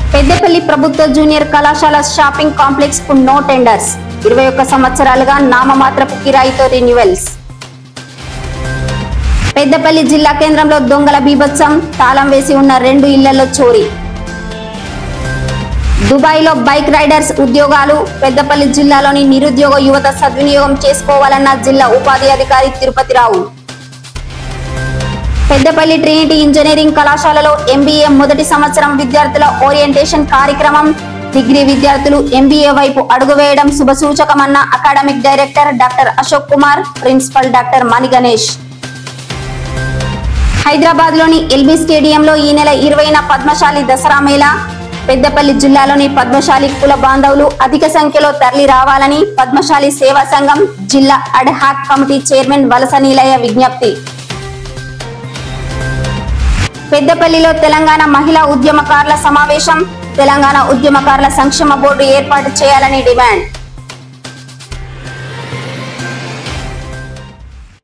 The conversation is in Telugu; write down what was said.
పెద్దపల్లి ప్రభుత్వ జూనియర్ కళాశాల షాపింగ్ కాంప్లెక్స్ కు నో టెండర్స్ ఇరవై ఒక్క సంవత్సరాలుగా నామమాత్రపు కిరాయితో రెన్యువల్స్ పెద్దపల్లి జిల్లా కేంద్రంలో దొంగల బీభత్సం తాళం వేసి ఉన్న రెండు ఇళ్లలో చోరీ దుబాయ్లో బైక్ రైడర్స్ ఉద్యోగాలు పెద్దపల్లి జిల్లాలోని నిరుద్యోగ యువత సద్వినియోగం చేసుకోవాలన్న జిల్లా ఉపాధి అధికారి తిరుపతిరావు పెద్దపల్లి ట్రినిటీ ఇంజనీరింగ్ కళాశాలలో ఎంబీఏ మొదటి సంవత్సరం విద్యార్థుల ఓరియంటేషన్ కార్యక్రమం డిగ్రీ విద్యార్థులు ఎంబీఏ వైపు అడుగువేయడం శుభసూచకమన్న academic director doctor Ashok Kumar principal doctor Mani Ganesh Hyderabad లోని ఎల్బీ స్టేడియంలో ఈ నెల ఇరవైన పద్మశాలి దసరా మేళా పెద్దపల్లి జిల్లాలోని పద్మశాలి కుల బాంధవులు అధిక సంఖ్యలో తరలి రావాలని పద్మశాలి సేవా సంఘం జిల్లా అడ్హాక్ కమిటీ చైర్మన్ వలస నీలయ్య విజ్ఞప్తి పెద్దపల్లిలో తెలంగాణ మహిళా ఉద్యమకారుల సమావేశం తెలంగాణ ఉద్యమకారుల సంక్షేమ బోర్డు ఏర్పాటు చేయాలని డిమాండ్